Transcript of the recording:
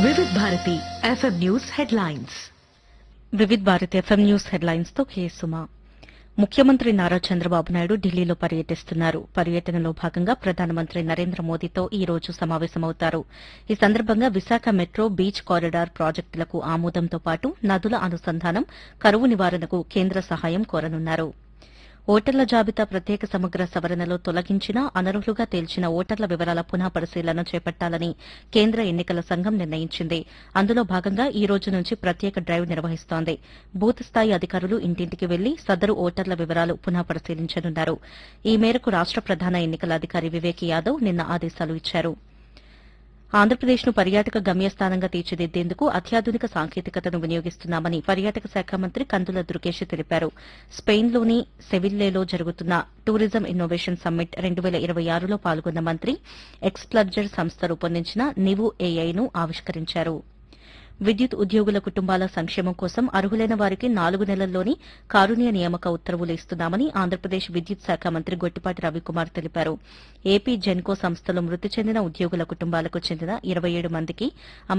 వివిధ Bharati FM news headlines Vividh Bharat FM news headlines తో కేసుమా ముఖ్యమంత్రి నారా చంద్రబాబు నాయుడు ఢిల్లీలో పర్యటిస్తున్నారు పర్యటనలో భాగంగా ప్రధానమంత్రి నరేంద్ర మోదీతో ఈ రోజు సమావేశమవుతారు ఈ సందర్భంగా విశాఖ మెట్రో బీచ్ కారిడార్ ప్రాజెక్టులకు ఆమోదంతో పాటు నదుల అనుసంధానం కరువు నివారణకు కేంద్ర సహాయం కోరనున్నారు ఓటర్ల జాబితా ప్రత్యేక సమగ్ర సవరణలో తొలగించిన అనర్హులుగా తేల్చిన ఓటర్ల వివరాల పునః పరిశీలన చేపట్టాలని కేంద్ర ఎన్నికల సంఘం నిర్ణయించింది అందులో భాగంగా ఈ రోజు నుంచి ప్రత్యేక డ్రైవ్ నిర్వహిస్తోంది బూత్ స్థాయి అధికారులు ఇంటింటికి వెళ్లి సదరు ఓటర్ల వివరాలు పునః పరిశీలించనున్నారు ఈ మేరకు రాష్ట ప్రధాన ఎన్నికల అధికారి వివేక్ యాదవ్ నిన్న ఆదేశాలు ఇచ్చారు ఆంధ్రప్రదేశ్ను పర్యాటక గమ్యస్థానంగా తీర్చిదిద్దేందుకు అత్యాధునిక సాంకేతికతను వినియోగిస్తున్నామని పర్యాటక శాఖ మంత్రి కందుల దుర్గేష్ తెలిపారు స్పెయిన్లోని సెవిల్లేలో జరుగుతున్న టూరిజం ఇన్నోవేషన్ సమ్మిట్ రెండు వేల ఇరవై ఆరులో పాల్గొన్న మంత్రి ఎక్స్ప్లర్జర్ సంస్థ రూపొందించిన నివు ఏఐను ఆవిష్కరించారు విద్యుత్ ఉద్యోగుల కుటుంబాల సంక్షేమం కోసం అర్హులైన వారికి నాలుగు నెలల్లోని కారుణ్య నియామక ఉత్తర్వులు ఇస్తున్నామని ఆంధ్రప్రదేశ్ విద్యుత్ శాఖ మంత్రి గొట్టిపాటి రవికుమార్ తెలిపారు ఏపీ జెన్కో సంస్థలో మృతి చెందిన ఉద్యోగుల కుటుంబాలకు చెందిన ఇరవై ఏడు మందికి